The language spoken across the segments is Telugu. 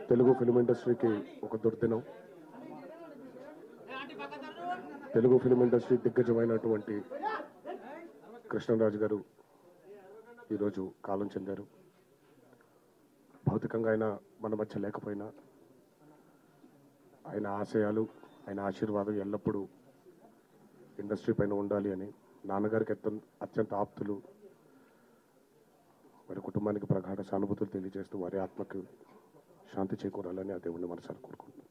తెలుగు ఫిలిం ఇండస్ట్రీకి ఒక దుర్దినం తెలుగు ఫిలిం ఇండస్ట్రీ దిగ్గజమైనటువంటి కృష్ణరాజు గారు ఈరోజు కాలం చెందారు భౌతికంగా ఆయన మన మధ్య లేకపోయినా ఆయన ఆశయాలు ఆయన ఆశీర్వాదం ఎల్లప్పుడూ ఇండస్ట్రీ పైన ఉండాలి అని నాన్నగారికి అత్యంత అత్యంత ఆప్తులు వారి కుటుంబానికి ప్రగాఢ సానుభూతులు తెలియజేస్తూ వారి ఆత్మకు శాంతి చేకూరాలని ఆ దేవుణ్ణి మనసారి కోరుకుంటున్నాను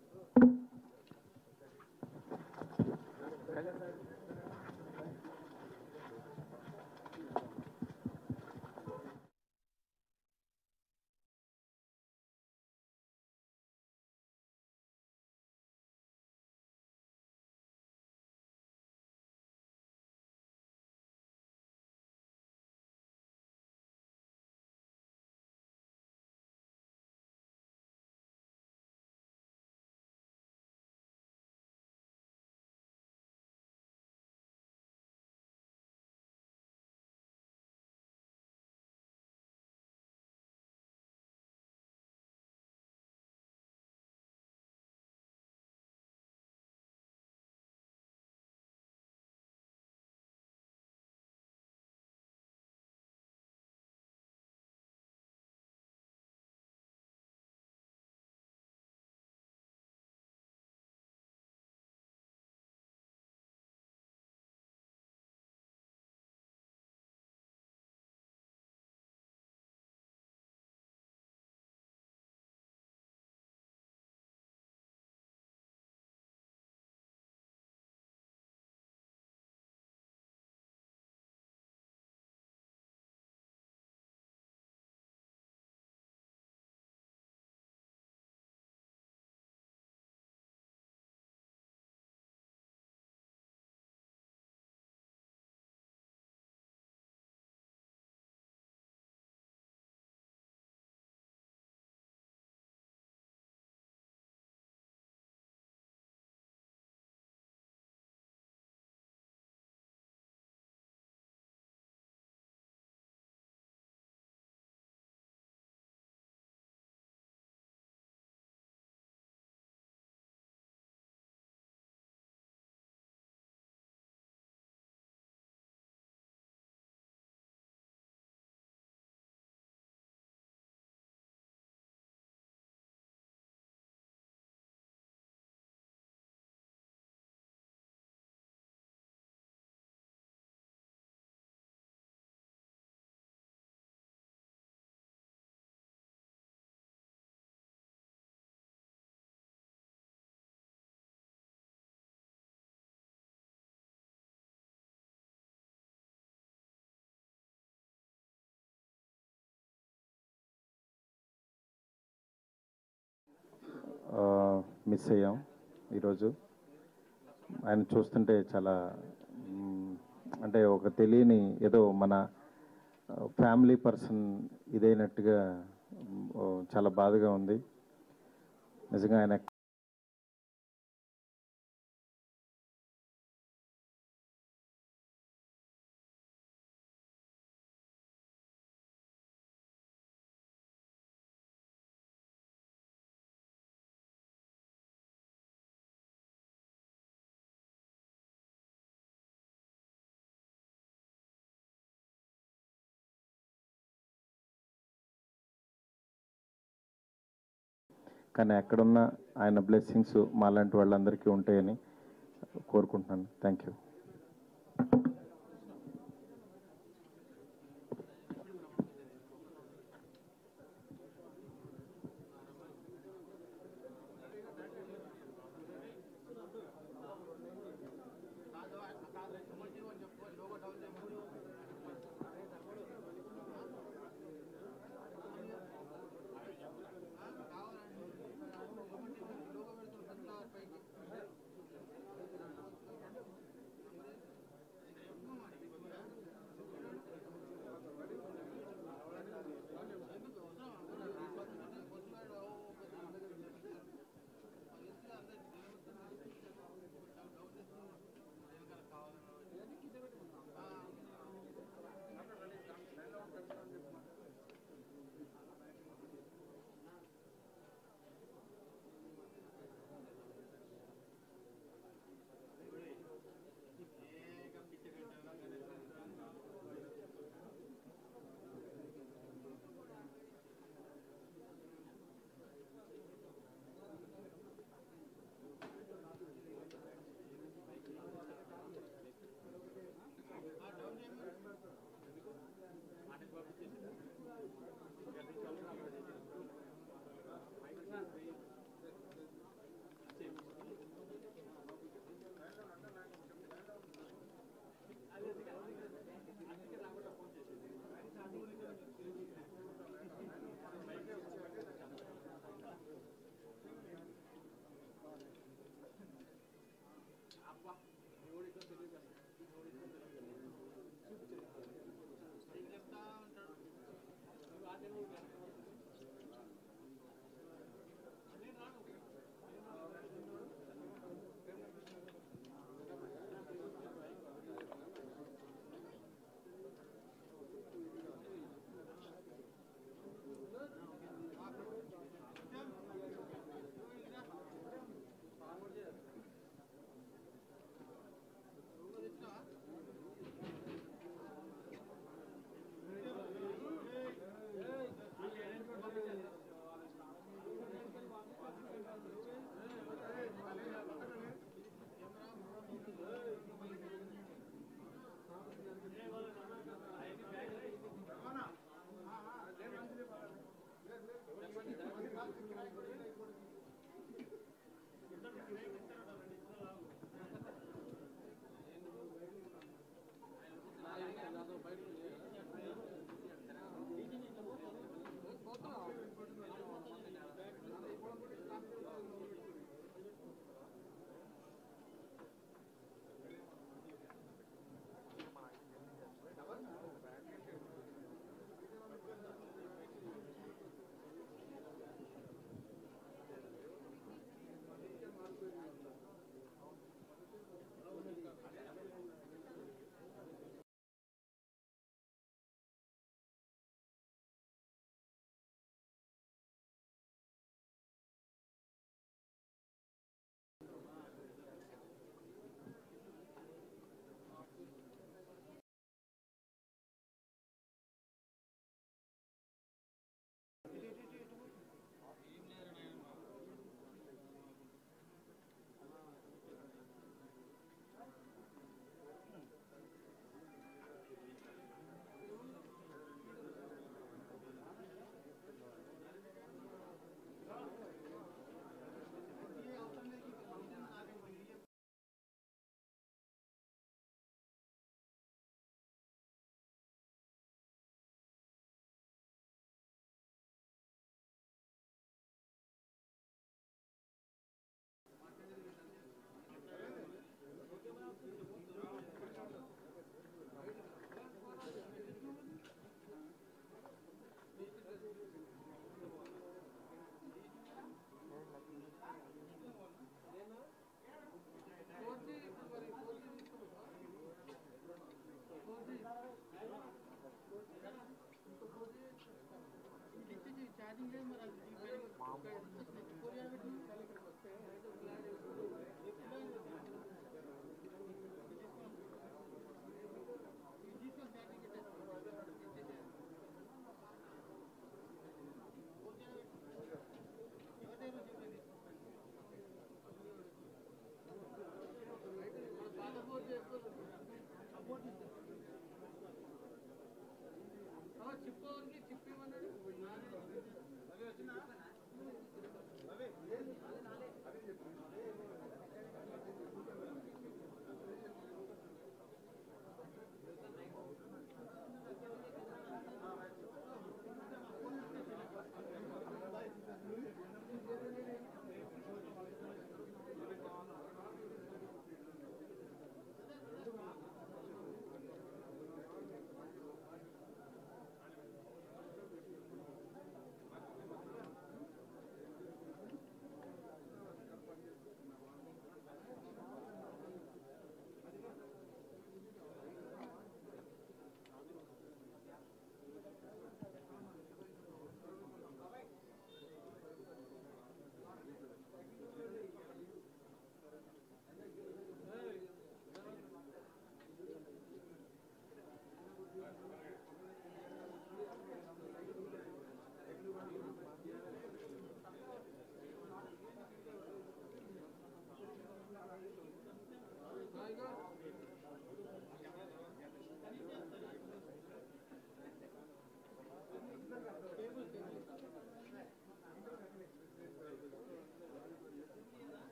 ఆ, మిస్ అయ్యాం ఈరోజు ఆయన చూస్తుంటే చాలా మ్, అంటే ఒక తెలియని ఏదో మన ఫ్యామిలీ పర్సన్ ఇదైనట్టుగా మ్, ఓ, చాలా బాధగా ఉంది నిజంగా ఆయన కానీ ఎక్కడున్నా ఆయన బ్లెస్సింగ్స్ మాలాంటి వాళ్ళందరికీ ఉంటాయని కోరుకుంటున్నాను థ్యాంక్ యూ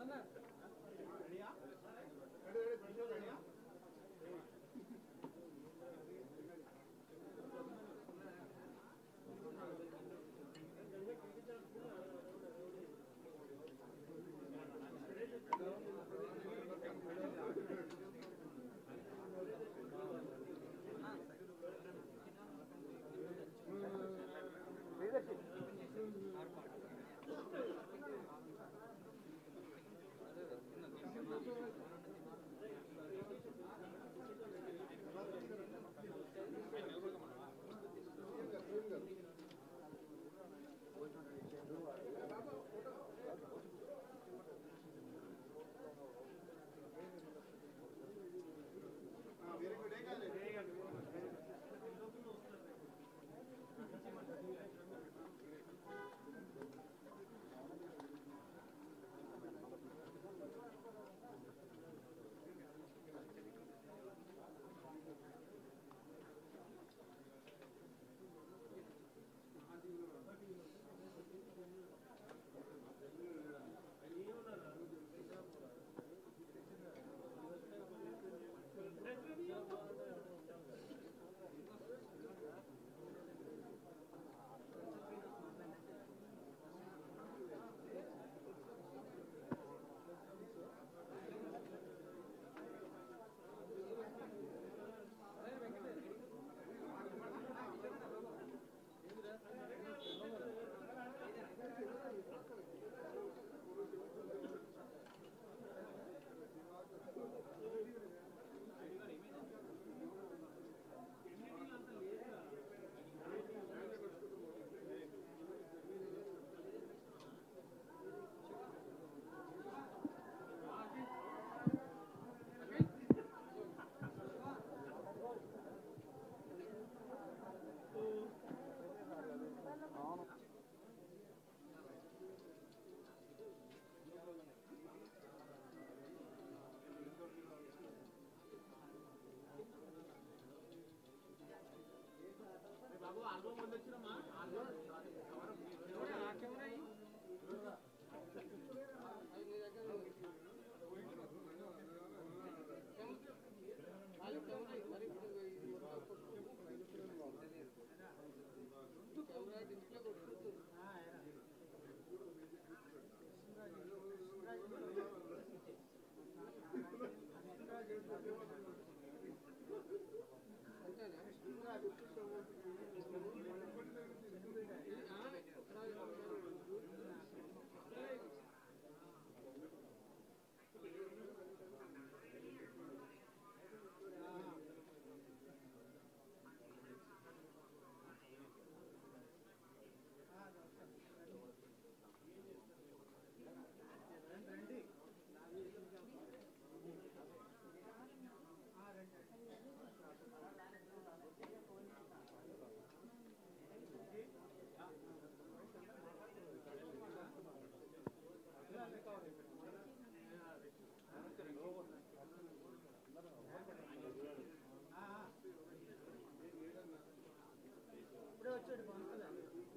ఇప్పుడే వచ్చాడు పవన్ కళ్యాణ్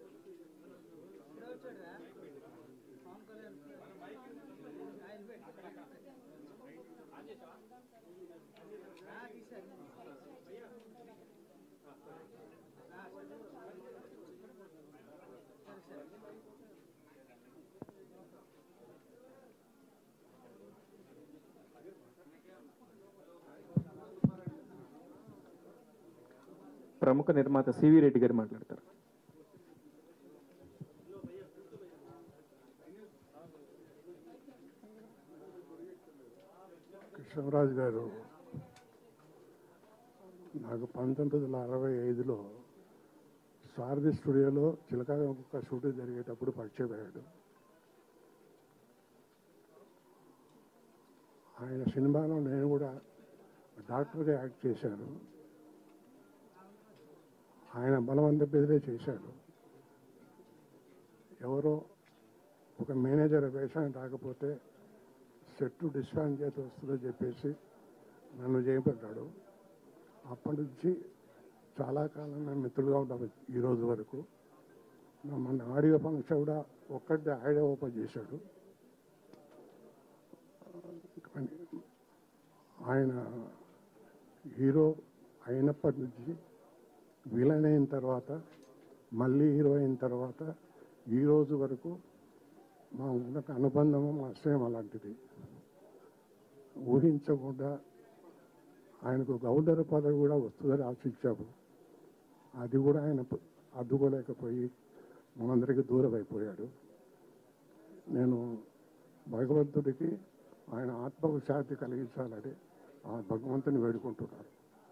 ఇప్పుడే వచ్చాడు రా పవన్ కళ్యాణ్ ఆయన పెట్టు. ఆ, తీశారు ఆ, సరే సరే ప్రముఖ నిర్మాత సివి రెడ్డి గారు మాట్లాడతారు కృష్ణరాజు గారు నాకు పంతొమ్మిది వందల అరవై ఐదులో సారథి స్టూడియోలో చిలక ఒక షూటింగ్ జరిగేటప్పుడు పరిచయం అయ్యాడు ఆయన సినిమాలో నేను కూడా డాక్టర్గా యాక్ట్ చేశాను ఆయన బలవంత బెదిరే చేశాడు ఎవరో ఒక మేనేజర్ వేషానికి రాకపోతే సెట్ డిస్పాన్ చేతి వస్తుందని చెప్పేసి నన్ను చేయబడ్డాడు అప్పటి నుంచి చాలా కాలం మేము మిత్రులుగా ఉంటాం ఈ రోజు వరకు నా- మన ఆడియో ఫంక్షన్ కూడా ఒక్కటే ఆయనే ఓపెన్ చేశాడు అని ఆయన హీరో అయినప్పటి నుంచి విలన్ అయిన తర్వాత మళ్ళీ హీరో అయిన తర్వాత ఈ రోజు వరకు మా ఉన్న అనుబంధము మా ఆశ్రయం అలాంటిది ఊహించకుండా ఆయనకు గౌరవ పదవి కూడా వస్తుందని ఆశించాము అది కూడా ఆయన ప- అడ్డుకోలేకపోయి మనందరికీ దూరం అయిపోయాడు నేను భగవంతుడికి ఆయన ఆత్మకు శాంతి కలిగించాలని ఆ భగవంతుని వేడుకుంటున్నాను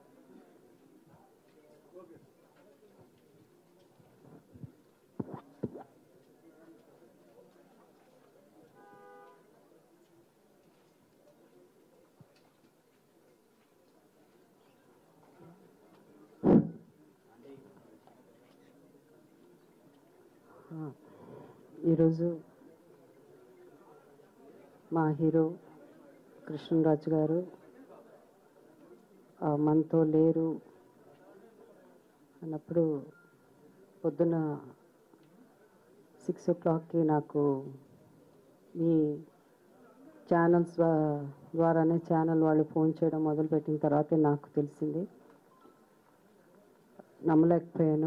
ఈరోజు మా హీరో కృష్ణరాజు గారు ఆ, మనతో లేరు అన్నప్పుడు పొద్దున సిక్స్ ఓ క్లాక్కి నాకు మీ ఛానల్స్ ద్వా- ద్వారానే ఛానల్ వాళ్ళు ఫోన్ చేయడం మొదలుపెట్టిన తర్వాతే నాకు తెలిసింది నమ్మలేకపోయాను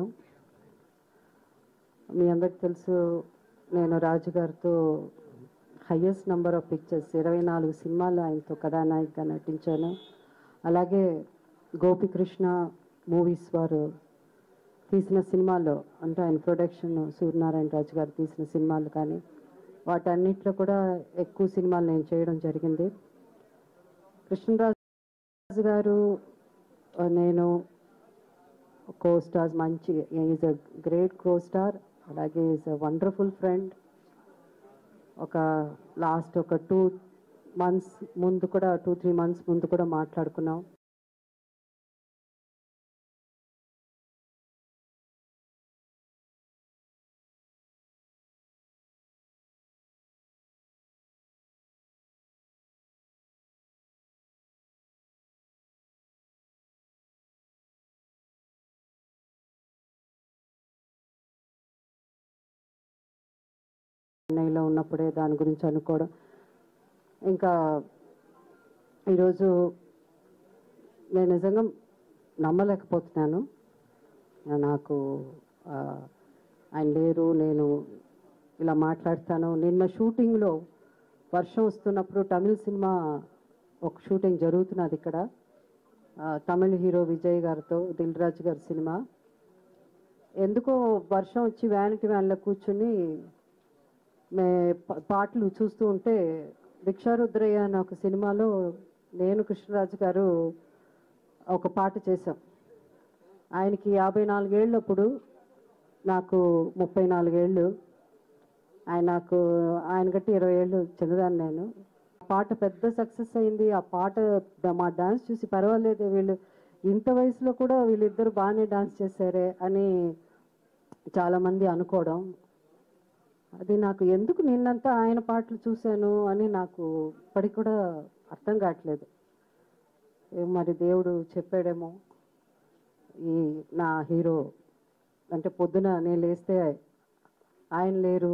మీ అందరికి తెలుసు నేను రాజు గారితో హయ్యెస్ట్ నెంబర్ ఆఫ్ పిక్చర్స్ ఇరవై నాలుగు సినిమాలు ఆయనతో కథానాయికగా నటించాను అలాగే గోపికృష్ణ మూవీస్ వారు తీసిన సినిమాల్లో అంటే ఆయన ప్రొడక్షన్ సూర్యనారాయణ రాజు గారు తీసిన సినిమాలు కానీ వాటన్నిటిలో కూడా ఎక్కువ సినిమాలు నేను చేయడం జరిగింది కృష్ణరాజు గారు ఆ, నేను కో స్టార్స్ మంచి is a great co star అలాగే ఈజ్ అ వండర్ఫుల్ ఫ్రెండ్ ఒక లాస్ట్ ఒక టూ మంత్స్ ముందు కూడా టూ త్రీ మంత్స్ ముందు కూడా మాట్లాడుకున్నాం చెన్నైలో ఉన్నప్పుడే దాని గురించి అనుకోవడం ఇంకా ఈరోజు నేను నిజంగా నమ్మలేకపోతున్నాను నాకు ఆ, ఆయన లేరు నేను ఇలా మాట్లాడతాను నిన్న షూటింగ్లో వర్షం వస్తున్నప్పుడు తమిళ సినిమా ఒక షూటింగ్ జరుగుతున్నది ఇక్కడ ఆ, తమిళ హీరో విజయ్ గారితో దిల్ రాజు గారి సినిమా ఎందుకో వర్షం వచ్చి వ్యానిటీ వ్యాన్లో కూర్చుని మే ప- పాటలు చూస్తూ ఉంటే భిక్షారుద్రయ్య అనే ఒక సినిమాలో నేను కృష్ణరాజు గారు ఒక పాట చేశాం ఆయనకి యాభై నాలుగేళ్ళప్పుడు నాకు ముప్పై నాలుగేళ్ళు ఆయన నాకు ఆయన గట్టి ఇరవై ఏళ్ళు చిన్నదాన్ని నేను ఆ పాట పెద్ద సక్సెస్ అయింది ఆ పాట ద- మా డాన్స్ చూసి పర్వాలేదు వీళ్ళు ఇంత వయసులో కూడా వీళ్ళిద్దరు బాగానే డాన్స్ చేశారే అని చాలామంది అనుకోవడం అది నాకు ఎందుకు నిన్నంతా ఆయన పాటలు చూశాను అని నాకు ఇప్పటికి కూడా అర్థం కావట్లేదు ఏ మరి దేవుడు చెప్పాడేమో ఈ నా హీరో అంటే పొద్దున నేను లేస్తే ఆయన లేరు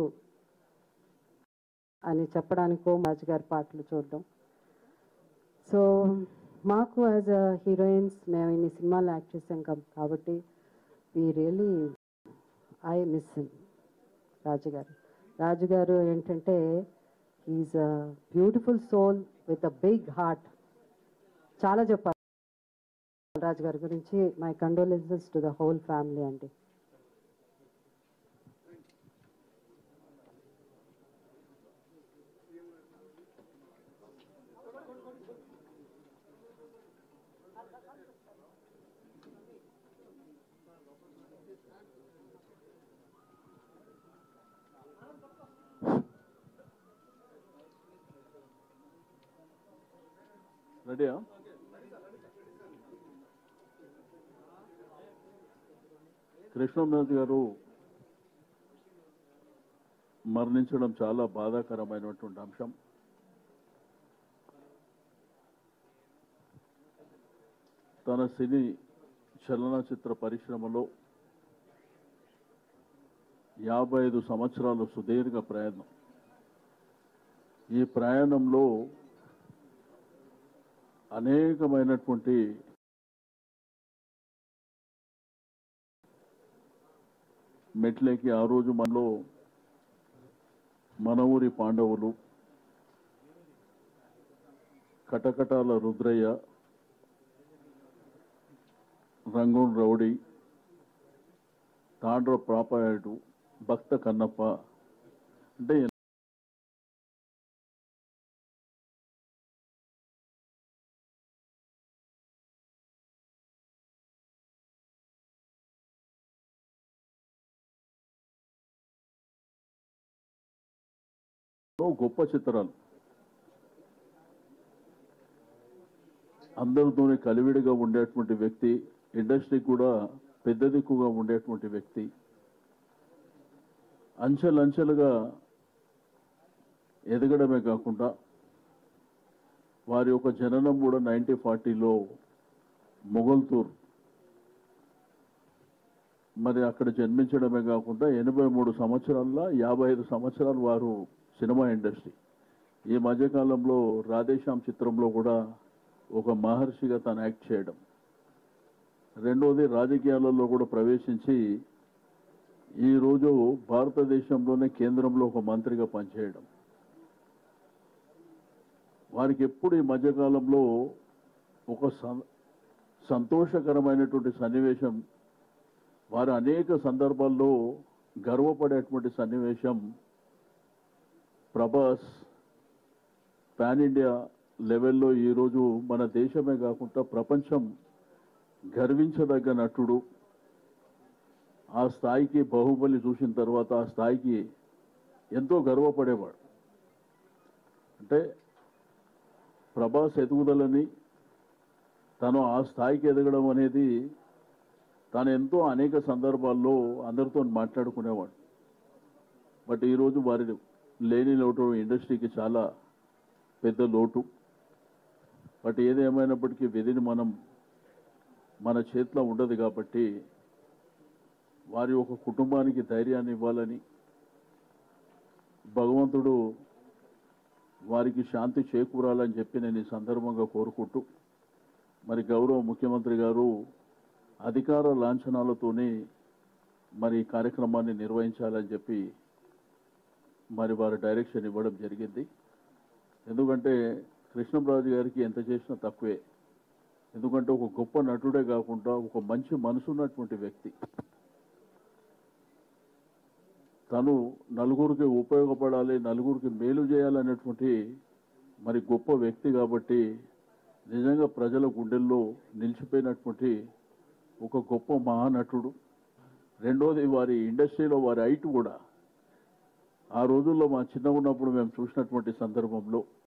అని చెప్పడానికో రాజు గారి పాటలు చూడడం సో మాకు యాజ్ అ హీరోయిన్స్ మేము ఇన్ని సినిమాలు యాక్ట్ చేసాం కాబ- కాబట్టి ఈ రియలీ ఐ మిస్ రాజు గారు రాజు గారు ఏంటంటే is a beautiful soul with a big heart చాలా చెప్పాలి రాజు గారి గురించి my condolences to the whole family అండి రెడీయా కృష్ణరాజు గారు మరణించడం చాలా బాధాకరమైనటువంటి అంశం తన సినీ చలనచిత్ర పరిశ్రమలో యాభై ఐదు సంవత్సరాల సుదీర్ఘ ప్రయాణం ఈ ప్రయాణంలో అనేకమైనటువంటి మెట్లకి ఆ రోజు మనలో మన ఊరి పాండవులు కటకటాల రుద్రయ్య రంగూన్ రౌడీ తాండ్ర ప్రాపాయుడు భక్త కన్నప్ప అంటే ఎన్నో గొప్ప చిత్రాలు అందరితోనే కలివిడిగా ఉండేటువంటి వ్యక్తి ఇండస్ట్రీ కూడా పెద్ద దిక్కుగా ఉండేటువంటి వ్యక్తి అంచెలంచెలుగా ఎదగడమే కాకుండా వారి యొక్క జననం కూడా నైన్టీన్ ఫార్టీలో మొగల్తూర్ మరి అక్కడ జన్మించడమే కాకుండా ఎనభై మూడు సంవత్సరాల్లో యాభై ఐదు సంవత్సరాలు వారు సినిమా ఇండస్ట్రీ ఈ మధ్యకాలంలో రాధేశ్యామ్ చిత్రంలో కూడా ఒక మహర్షిగా తను యాక్ట్ చేయడం రెండోది రాజకీయాలలో కూడా ప్రవేశించి ఈరోజు భారతదేశంలోనే కేంద్రంలో ఒక మంత్రిగా పనిచేయడం వారికి ఎప్పుడు ఈ మధ్యకాలంలో ఒక సం- సంతోషకరమైనటువంటి సన్నివేశం వారు అనేక సందర్భాల్లో గర్వపడేటువంటి సన్నివేశం ప్రభాస్ పాన్ ఇండియా లెవెల్లో ఈరోజు మన దేశమే కాకుండా ప్రపంచం గర్వించదగ్గ నటుడు ఆ స్థాయికి బాహుబలి చూసిన తర్వాత ఆ స్థాయికి ఎంతో గర్వపడేవాడు అంటే ప్రభాస్ ఎదుగుదలని తను ఆ స్థాయికి ఎదగడం అనేది తాను ఎంతో అనేక సందర్భాల్లో అందరితో మాట్లాడుకునేవాడు బట్ ఈరోజు వారి లేని లోటు ఇండస్ట్రీకి చాలా పెద్ద లోటు బట్ ఏదేమైనప్పటికీ విధిని మనం మన చేతిలో ఉండదు కాబట్టి వారి ఒక కుటుంబానికి ధైర్యాన్ని ఇవ్వాలని భగవంతుడు వారికి శాంతి చేకూరాలని చెప్పి నేను ఈ సందర్భంగా కోరుకుంటూ మరి గౌరవ ముఖ్యమంత్రి గారు అధికార లాంఛనాలతోనే మరి ఈ కార్యక్రమాన్ని నిర్వహించాలని చెప్పి మరి వారి డైరెక్షన్ ఇవ్వడం జరిగింది ఎందుకంటే కృష్ణరాజు గారికి ఎంత చేసినా తక్కువే ఎందుకంటే ఒక గొప్ప నటుడే కాకుండా ఒక మంచి మనసున్నటువంటి వ్యక్తి తను నలుగురికి ఉపయోగపడాలి నలుగురికి మేలు చేయాలనేటువంటి మరి గొప్ప వ్యక్తి కాబట్టి నిజంగా ప్రజల గుండెల్లో నిలిచిపోయినటువంటి ఒక గొప్ప మహానటుడు రెండోది వారి ఇండస్ట్రీలో వారి హైట్ కూడా ఆ రోజుల్లో మా చిన్నగా ఉన్నప్పుడు మేము చూసినటువంటి సందర్భంలో